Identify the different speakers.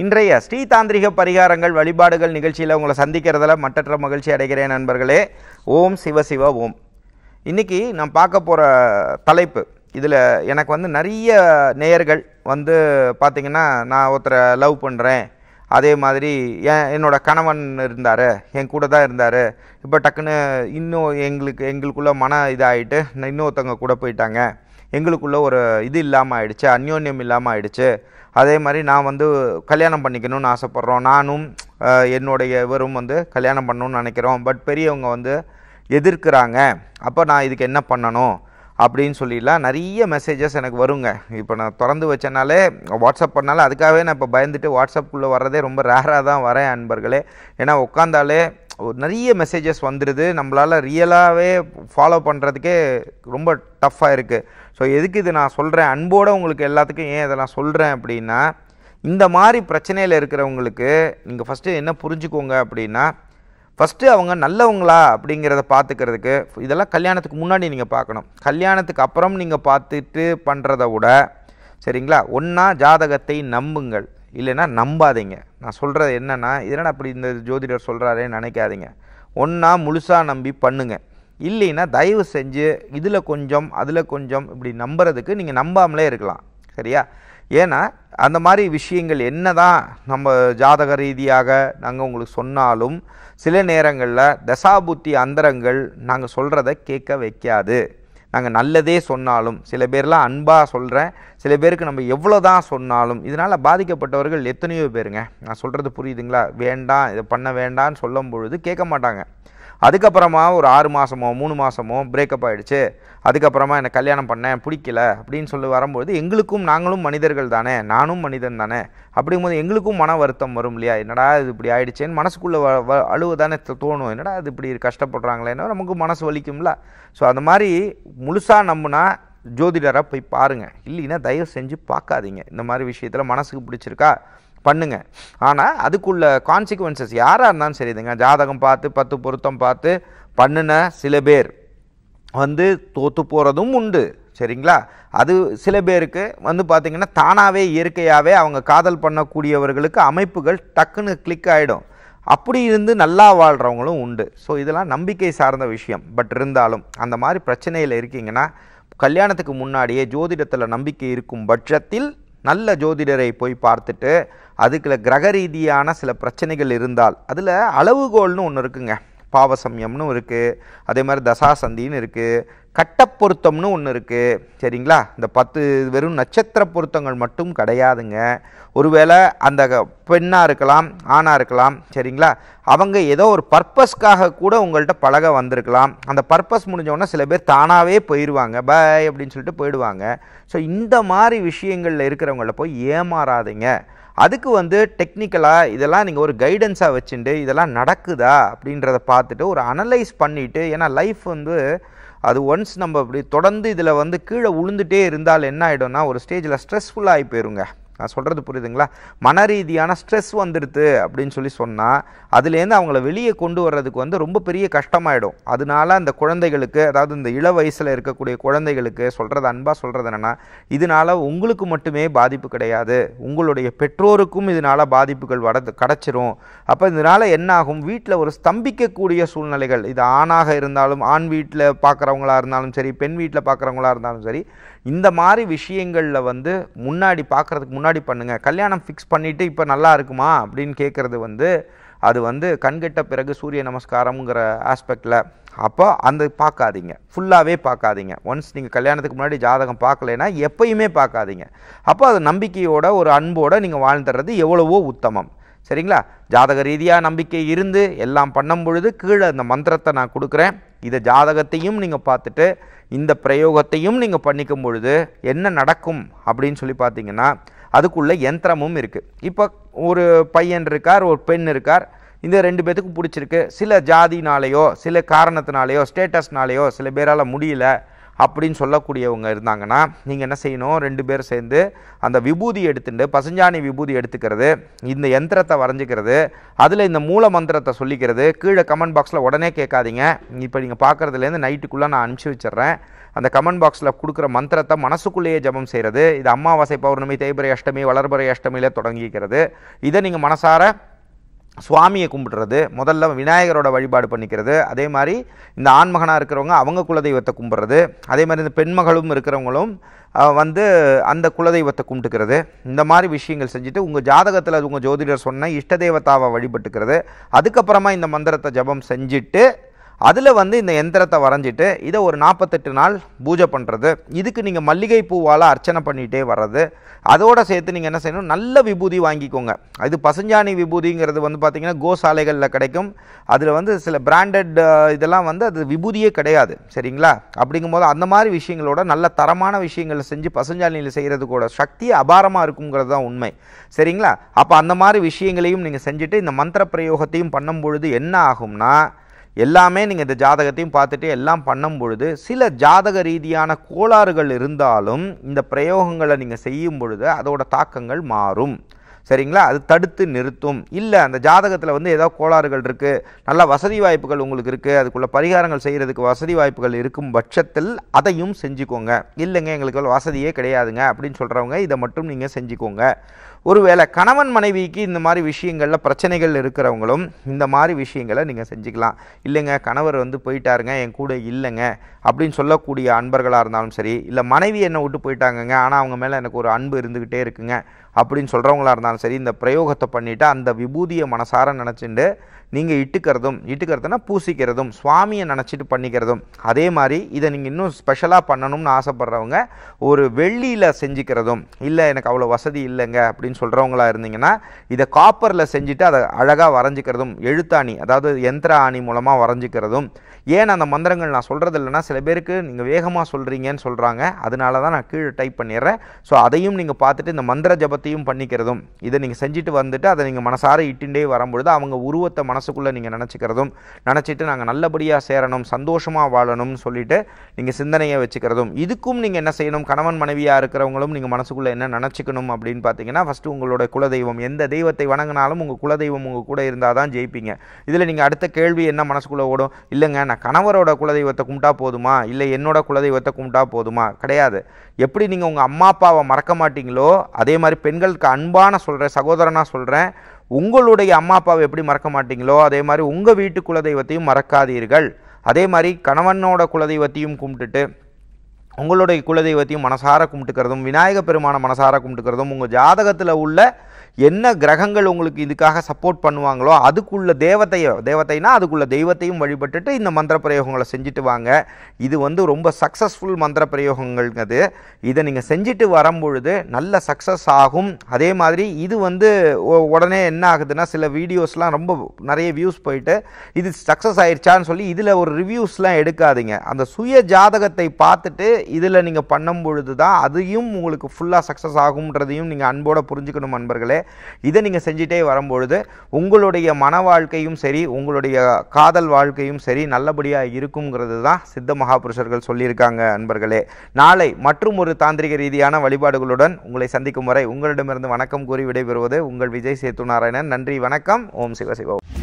Speaker 1: இன்றைய ஸ்ரீ தாந்திரிக பரிகாரங்கள் வழிபாடுகள் நிகழ்ச்சியில் உங்களை சந்திக்கிறதுல மட்டற்ற மகிழ்ச்சி அடைகிறேன் நண்பர்களே ஓம் சிவ சிவ ஓம் இன்னைக்கு நான் பார்க்க போகிற தலைப்பு இதில் எனக்கு வந்து நிறைய நேயர்கள் வந்து பார்த்திங்கன்னா நான் ஒருத்தரை லவ் பண்ணுறேன் அதே மாதிரி என் என்னோட கணவன் இருந்தார் என் கூட தான் இருந்தார் இப்போ டக்குன்னு இன்னும் எங்களுக்கு எங்களுக்குள்ள மன இதாகிட்டு இன்னொருத்தவங்க கூட போயிட்டாங்க எங்களுக்குள்ள ஒரு இது இல்லாமல் ஆயிடுச்சு அந்யோன்யம் இல்லாமல் ஆயிடுச்சு அதே மாதிரி நான் வந்து கல்யாணம் பண்ணிக்கணும்னு ஆசைப்பட்றோம் நானும் அஹ், என்னுடைய இவரும் வந்து கல்யாணம் பண்ணணும்னு நினைக்கிறோம் பட் பெரியவங்க வந்து எதிர்க்கிறாங்க அப்போ நான் இதுக்கு என்ன பண்ணணும் அப்படின்னு சொல்லிலாம் நிறைய மெசேஜஸ் எனக்கு வருங்க இப்போ நான் திறந்து வச்சனாலே வாட்ஸ்அப் பண்ணாலே அதுக்காகவே நான் இப்போ பயந்துட்டு வாட்ஸ்அப்புக்குள்ளே வர்றதே ரொம்ப ரேராக தான் வரேன் அன்பர்களே ஏன்னா உட்காந்தாலே ஒரு நிறைய மெசேஜஸ் வந்துடுது நம்மளால் ரியலாகவே ஃபாலோ பண்ணுறதுக்கே ரொம்ப டஃப்பாக இருக்குது ஸோ எதுக்கு இது நான் சொல்கிறேன் அன்போடு உங்களுக்கு எல்லாத்துக்கும் ஏன் இதெல்லாம் சொல்கிறேன் அப்படின்னா இந்த மாதிரி பிரச்சனையில் இருக்கிறவங்களுக்கு நீங்கள் ஃபஸ்ட்டு என்ன புரிஞ்சுக்கோங்க அப்படின்னா ஃபஸ்ட்டு அவங்க நல்லவங்களா அப்படிங்கிறத பார்த்துக்கிறதுக்கு இதெல்லாம் கல்யாணத்துக்கு முன்னாடி நீங்கள் பார்க்கணும் கல்யாணத்துக்கு அப்புறம் நீங்கள் பார்த்துட்டு பண்ணுறத விட சரிங்களா ஒன்றா ஜாதகத்தை நம்புங்கள் இல்லைன்னா நம்பாதீங்க நான் சொல்கிறது என்னென்னா இதனால் அப்படி இந்த ஜோதிடர் சொல்கிறாரேன்னு நினைக்காதீங்க ஒன்றா முழுசாக நம்பி பண்ணுங்க இல்லைன்னா தயவு செஞ்சு இதில் கொஞ்சம் அதில் கொஞ்சம் இப்படி நம்புறதுக்கு நீங்கள் நம்பாமலே இருக்கலாம் சரியா ஏன்னா அந்த மாதிரி விஷயங்கள் என்னதான் நம்ம ஜாதக ரீதியாக நாங்கள் உங்களுக்கு சொன்னாலும் சில நேரங்களில் தசாபுத்தி அந்தரங்கள் நாங்கள் சொல்கிறத கேட்க வைக்காது நாங்கள் நல்லதே சொன்னாலும் சில பேர்லாம் அன்பாக சொல்கிறேன் சில பேருக்கு நம்ம எவ்வளோ தான் சொன்னாலும் இதனால் பாதிக்கப்பட்டவர்கள் எத்தனையோ பேருங்க நான் சொல்கிறது புரியுதுங்களா வேண்டாம் இதை பண்ண வேண்டாம்னு சொல்லும் பொழுது கேட்க மாட்டாங்க அதுக்கப்புறமா ஒரு ஆறு மாதமோ மூணு மாதமோ பிரேக்கப் ஆகிடுச்சு அதுக்கப்புறமா எனக்கு கல்யாணம் பண்ணேன் பிடிக்கல அப்படின்னு சொல்லி வரும்போது எங்களுக்கும் நாங்களும் மனிதர்கள் தானே நானும் மனிதன் தானே அப்படிங்கும்போது எங்களுக்கும் மன வருத்தம் வரும் இல்லையா என்னடா இது இப்படி ஆயிடுச்சேன்னு மனசுக்குள்ளே வ வ அழுவ தானே தோ- தோணும் என்னடா இது இப்படி கஷ்டப்படுறாங்களேன்னா நமக்கு மனசு வலிக்கும்ல ஸோ அந்த மாதிரி முழுசாக நம்பினா ஜோதிடரை போய் பாருங்கள் இல்லைன்னா தயவு செஞ்சு பார்க்காதீங்க இந்த மாதிரி விஷயத்தில் மனசுக்கு பிடிச்சிருக்கா பண்ணுங்க ஆனால் அதுக்குள்ள கான்சிக்வன்சஸ் யாராக இருந்தாலும் சரிதுங்க ஜாதகம் பார்த்து பத்து பொருத்தம் பார்த்து பண்ணுன சில பேர் வந்து தோற்று போகிறதும் உண்டு சரிங்களா அது சில பேருக்கு வந்து பார்த்திங்கன்னா தானாகவே இயற்கையாகவே அவங்க காதல் பண்ணக்கூடியவர்களுக்கு அமைப்புகள் டக்குன்னு கிளிக் ஆகிடும் அப்படி இருந்து நல்லா வாழ்கிறவங்களும் உண்டு ஸோ இதெல்லாம் நம்பிக்கை சார்ந்த விஷயம் பட் இருந்தாலும் அந்த மாதிரி பிரச்சனையில் இருக்கீங்கன்னா கல்யாணத்துக்கு முன்னாடியே ஜோதிடத்தில் நம்பிக்கை இருக்கும் பட்சத்தில் நல்ல ஜோதிடரை போய் பார்த்துட்டு அதுக்குள்ள கிரக ரீதியான சில பிரச்சனைகள் இருந்தால் அதில் அளவுகோல்னு ஒன்று இருக்குங்க பாவசம்யம்னு இருக்குது அதே மாதிரி தசாசந்தின்னு இருக்குது கட்டப்பொருத்தம்னு ஒன்று இருக்குது சரிங்களா இந்த பத்து வெறும் நட்சத்திர பொருத்தங்கள் மட்டும் கிடையாதுங்க ஒருவேளை அந்த பெண்ணாக இருக்கலாம் ஆணாக இருக்கலாம் சரிங்களா அவங்க ஏதோ ஒரு பர்பஸ்க்காக கூட உங்கள்கிட்ட பழக வந்திருக்கலாம் அந்த பர்பஸ் முடிஞ்சவொடனே சில பேர் தானாகவே போயிடுவாங்க பாய் அப்படின்னு சொல்லிட்டு போயிடுவாங்க ஸோ இந்த மாதிரி விஷயங்களில் இருக்கிறவங்கள போய் ஏமாறாதீங்க அதுக்கு வந்து டெக்னிக்கலாக இதெல்லாம் நீங்கள் ஒரு கைடன்ஸாக வச்சுட்டு இதெல்லாம் நடக்குதா அப்படின்றத பார்த்துட்டு ஒரு அனலைஸ் பண்ணிவிட்டு ஏன்னா லைஃப் வந்து அது ஒன்ஸ் நம்ம இப்படி தொடர்ந்து இதில் வந்து கீழே உளுந்துட்டே இருந்தால் என்ன ஆகிடும்னா ஒரு ஸ்டேஜில் ஸ்ட்ரெஸ்ஃபுல்லாகி போயிருங்க நான் சொல்கிறது புரியுதுங்களா மன ரீதியான ஸ்ட்ரெஸ் வந்துடுது அப்படின்னு சொல்லி சொன்னால் அதுலேருந்து அவங்கள வெளியே கொண்டு வர்றதுக்கு வந்து ரொம்ப பெரிய கஷ்டமாயிடும் அதனால அந்த குழந்தைகளுக்கு அதாவது இந்த இள வயசில் இருக்கக்கூடிய குழந்தைகளுக்கு சொல்கிறது அன்பாக சொல்கிறது என்னென்னா இதனால் உங்களுக்கு மட்டுமே பாதிப்பு கிடையாது உங்களுடைய பெற்றோருக்கும் இதனால் பாதிப்புகள் வட கிடச்சிரும் அப்போ இதனால் என்ன ஆகும் வீட்டில் ஒரு ஸ்தம்பிக்கக்கூடிய சூழ்நிலைகள் இது ஆணாக இருந்தாலும் ஆண் வீட்டில் பார்க்குறவங்களா இருந்தாலும் சரி பெண் வீட்டில் பார்க்குறவங்களா இருந்தாலும் சரி இந்த மாதிரி விஷயங்களில் வந்து முன்னாடி பார்க்குறதுக்கு முன்னாடி பண்ணுங்கள் கல்யாணம் ஃபிக்ஸ் பண்ணிவிட்டு இப்போ நல்லா இருக்குமா அப்படின்னு கேட்குறது வந்து அது வந்து கண்கெட்ட பிறகு சூரிய நமஸ்காரம்ங்கிற ஆஸ்பெக்டில் அப்போ அந்த பார்க்காதீங்க ஃபுல்லாகவே பார்க்காதீங்க ஒன்ஸ் நீங்கள் கல்யாணத்துக்கு முன்னாடி ஜாதகம் பார்க்கலைன்னா எப்பயுமே பார்க்காதீங்க அப்போ அது நம்பிக்கையோட ஒரு அன்போட நீங்கள் வாழ்ந்துடுறது எவ்வளவோ உத்தமம் சரிங்களா ஜாதக ரீதியாக நம்பிக்கை இருந்து எல்லாம் பண்ணும் பொழுது கீழே அந்த மந்திரத்தை நான் கொடுக்குறேன் இதை ஜாதகத்தையும் நீங்கள் பார்த்துட்டு இந்த பிரயோகத்தையும் நீங்கள் பண்ணிக்கும் பொழுது என்ன நடக்கும் அப்படின்னு சொல்லி பார்த்தீங்கன்னா அதுக்குள்ள யந்திரமும் இருக்குது இப்போ ஒரு பையன் இருக்கார் ஒரு பெண் இருக்கார் இந்த ரெண்டு பேத்துக்கும் பிடிச்சிருக்கு சில ஜாதினாலேயோ சில காரணத்தினாலேயோ ஸ்டேட்டஸ்னாலேயோ சில பேரால் முடியல அப்படின்னு சொல்லக்கூடியவங்க இருந்தாங்கன்னா நீங்கள் என்ன செய்யணும் ரெண்டு பேர் சேர்ந்து அந்த விபூதி எடுத்துட்டு பசுஞ்சாணி விபூதி எடுத்துக்கிறது இந்த யந்திரத்தை வரைஞ்சிக்கிறது அதில் இந்த மூல மந்திரத்தை சொல்லிக்கிறது கீழே கமெண்ட் பாக்ஸில் உடனே கேட்காதீங்க இப்போ நீங்கள் பார்க்குறதுலேருந்து நைட்டுக்குள்ளே நான் அனுப்பிச்சி வச்சிடுறேன் அந்த கமெண்ட் பாக்ஸில் கொடுக்குற மந்திரத்தை மனசுக்குள்ளேயே ஜெபம் செய்கிறது இது அமாவாசை பௌர்ணமி தேய்பிரை அஷ்டமி வளர்பிறை அஷ்டமியில் தொடங்கிக்கிறது இதை நீங்கள் மனசார சுவாமியை கும்பிடுறது முதல்ல விநாயகரோட வழிபாடு பண்ணிக்கிறது அதே மாதிரி இந்த ஆண்மகனாக இருக்கிறவங்க அவங்க குலதெய்வத்தை கும்பிட்றது அதே மாதிரி இந்த பெண்மகளும் இருக்கிறவங்களும் அஹ், வந்து அந்த குலதெய்வத்தை கும்பிட்டுக்கிறது இந்த மாதிரி விஷயங்கள் செஞ்சுட்டு உங்கள் ஜாதகத்தில் உங்கள் ஜோதிடர் சொன்ன இஷ்ட தேவதாவை வழிபட்டுக்கிறது அதுக்கப்புறமா இந்த மந்திரத்தை ஜெபம் செஞ்சுட்டு அதில் வந்து இந்த எந்திரத்தை வரைஞ்சிட்டு இதை ஒரு நாற்பத்தெட்டு நாள் பூஜை பண்ணுறது இதுக்கு நீங்கள் மல்லிகை பூவால் அர்ச்சனை பண்ணிகிட்டே வர்றது அதோட சேர்த்து நீங்கள் என்ன செய்யணும் நல்ல விபூதி வாங்கிக்கோங்க இது பசுஞ்சாணி விபூதிங்கிறது வந்து பார்த்திங்கன்னா கோசாலைகளில் கிடைக்கும் அதில் வந்து சில பிராண்டட் இதெல்லாம் வந்து அது விபூதியே கிடையாது சரிங்களா அப்படிங்கும்போது அந்த மாதிரி விஷயங்களோட நல்ல தரமான விஷயங்களை செஞ்சு பசுஞ்சாணியில் செய்கிறதுக்கோட சக்தி அபாரமாக இருக்குங்கிறது தான் உண்மை சரிங்களா அப்போ அந்த மாதிரி விஷயங்களையும் நீங்கள் செஞ்சுட்டு இந்த மந்திர பிரயோகத்தையும் பண்ணும் பொழுது என்ன ஆகும்னா எல்லாமே நீங்கள் இந்த ஜாதகத்தையும் பார்த்துட்டு எல்லாம் பண்ணும் பொழுது சில ஜாதக ரீதியான கோளாறுகள் இருந்தாலும் இந்த பிரயோகங்களை நீங்கள் செய்யும் பொழுது அதோட தாக்கங்கள் மாறும் சரிங்களா அது தடுத்து நிறுத்தும் இல்லை அந்த ஜாதகத்தில் வந்து ஏதோ கோளாறுகள் இருக்குது நல்ல வசதி வாய்ப்புகள் உங்களுக்கு இருக்குது அதுக்குள்ள பரிகாரங்கள் செய்கிறதுக்கு வசதி வாய்ப்புகள் இருக்கும் பட்சத்தில் அதையும் செஞ்சுக்கோங்க இல்லைங்க எங்களுக்கு வசதியே கிடையாதுங்க அப்படின்னு சொல்கிறவங்க இதை மட்டும் நீங்கள் செஞ்சுக்கோங்க ஒருவேளை கணவன் மனைவிக்கு இந்த மாதிரி விஷயங்களில் பிரச்சனைகள் இருக்கிறவங்களும் இந்த மாதிரி விஷயங்களை நீங்கள் செஞ்சுக்கலாம் இல்லைங்க கணவர் வந்து போயிட்டாருங்க என் கூட இல்லைங்க அப்படின்னு சொல்லக்கூடிய அன்பர்களாக இருந்தாலும் சரி இல்லை மனைவி என்னை விட்டு போயிட்டாங்கங்க ஆனால் அவங்க மேலே எனக்கு ஒரு அன்பு இருந்துக்கிட்டே இருக்குங்க அப்படின்னு சொல்கிறவங்களா இருந்தாலும் சரி இந்த பிரயோகத்தை பண்ணிவிட்டு அந்த விபூதியை மனசார நினச்சிண்டு நீங்கள் இட்டுக்கிறதும் இட்டுக்கிறதுனா பூசிக்கிறதும் சுவாமியை நினச்சிட்டு பண்ணிக்கிறதும் அதே மாதிரி இதை நீங்கள் இன்னும் ஸ்பெஷலாக பண்ணணும்னு ஆசைப்பட்றவங்க ஒரு வெள்ளியில் செஞ்சுக்கிறதும் இல்லை எனக்கு அவ்வளோ வசதி இல்லைங்க அப்படின்னு சொல்கிறவங்களா இருந்தீங்கன்னா இதை காப்பரில் செஞ்சுட்டு அதை அழகாக வரைஞ்சிக்கிறதும் எழுத்தாணி அதாவது யந்திர ஆணி மூலமாக வரைஞ்சிக்கிறதும் ஏன் அந்த மந்திரங்கள் நான் சொல்கிறது இல்லைன்னா சில பேருக்கு நீங்கள் வேகமாக சொல்கிறீங்கன்னு சொல்கிறாங்க அதனால தான் நான் கீழே டைப் பண்ணிடுறேன் ஸோ அதையும் நீங்கள் பார்த்துட்டு இந்த மந்திர ஜபத்தையும் பண்ணிக்கிறதும் இதை நீங்கள் செஞ்சுட்டு வந்துட்டு அதை நீங்கள் மனசார இட்டுண்டே வரும்பொழுது அவங்க உருவத்தை மனசுக்குள்ளே நீங்கள் நினச்சிக்கிறதும் நினச்சிட்டு நாங்கள் நல்லபடியாக சேரணும் சந்தோஷமாக வாழணும்னு சொல்லிட்டு நீங்கள் சிந்தனையை வச்சுக்கிறதும் இதுக்கும் நீங்கள் என்ன செய்யணும் கணவன் மனைவியாக இருக்கிறவங்களும் நீங்கள் மனசுக்குள்ளே என்ன நினச்சிக்கணும் அப்படின்னு பார்த்தீங்கன்னா ஃபஸ்ட்டு உங்களோட குலதெய்வம் எந்த தெய்வத்தை வணங்கினாலும் உங்கள் குலதெய்வம் உங்கள் கூட இருந்தால் தான் ஜெயிப்பீங்க இதில் நீங்கள் அடுத்த கேள்வி என்ன மனசுக்குள்ளே ஓடும் இல்லைங்க நான் கணவரோட குலதெய்வத்தை கும்பிட்டா போதுமா இல்லை என்னோட குலதெய்வத்தை கும்பிட்டா போதுமா கிடையாது எப்படி நீங்கள் உங்கள் அம்மா அப்பாவை மறக்க மாட்டீங்களோ அதே மாதிரி பெண்களுக்கு அன்பான சொல்கிறேன் சகோதரனாக சொல்கிறேன் உங்களுடைய அம்மா அப்பாவை எப்படி மறக்க மாட்டீங்களோ அதே மாதிரி உங்கள் வீட்டு குலதெய்வத்தையும் மறக்காதீர்கள் அதே மாதிரி கணவனோட குலதெய்வத்தையும் கும்பிட்டுட்டு உங்களுடைய குலதெய்வத்தையும் மனசார கும்பிட்டுக்கிறதும் விநாயக பெருமான மனசார கும்பிட்டுக்கிறதும் உங்கள் ஜாதகத்தில் உள்ள என்ன கிரகங்கள் உங்களுக்கு இதுக்காக சப்போர்ட் பண்ணுவாங்களோ அதுக்குள்ள தேவத்தையோ தேவத்தைனா அதுக்குள்ள தெய்வத்தையும் வழிபட்டுட்டு இந்த மந்திர பிரயோகங்களை செஞ்சுட்டு வாங்க இது வந்து ரொம்ப சக்ஸஸ்ஃபுல் மந்திர பிரயோகங்கள்ங்கிறது இதை நீங்கள் செஞ்சுட்டு வரும்பொழுது நல்ல சக்ஸஸ் ஆகும் அதே மாதிரி இது வந்து உ- உடனே என்ன ஆகுதுன்னா சில வீடியோஸ்லாம் ரொம்ப நிறைய வியூஸ் போயிட்டு இது சக்ஸஸ் ஆயிடுச்சான்னு சொல்லி இதில் ஒரு ரிவ்யூஸ்லாம் எடுக்காதீங்க அந்த சுய ஜாதகத்தை பார்த்துட்டு இதில் நீங்கள் பண்ணும் பொழுது தான் அதையும் உங்களுக்கு ஃபுல்லாக சக்ஸஸ் ஆகும்ன்றதையும் நீங்கள் அன்போட புரிஞ்சுக்கணும் நண்பர்களே இதை நீங்கள் செஞ்சுட்டே வரும்பொழுது உங்களுடைய மன வாழ்க்கையும் சரி உங்களுடைய காதல் வாழ்க்கையும் சரி நல்லபடியாக இருக்குங்கிறது தான் சித்த மகாபுருஷர்கள் சொல்லியிருக்காங்க அன்பர்களே நாளை மற்றும் ஒரு தாந்திரிக ரீதியான வழிபாடுகளுடன் உங்களை சந்திக்கும் வரை உங்களிடமிருந்து வணக்கம் கூறி விடைபெறுவது உங்கள் விஜய் சேத்து நாராயணன் நன்றி வணக்கம் ஓம் சிவ சிவ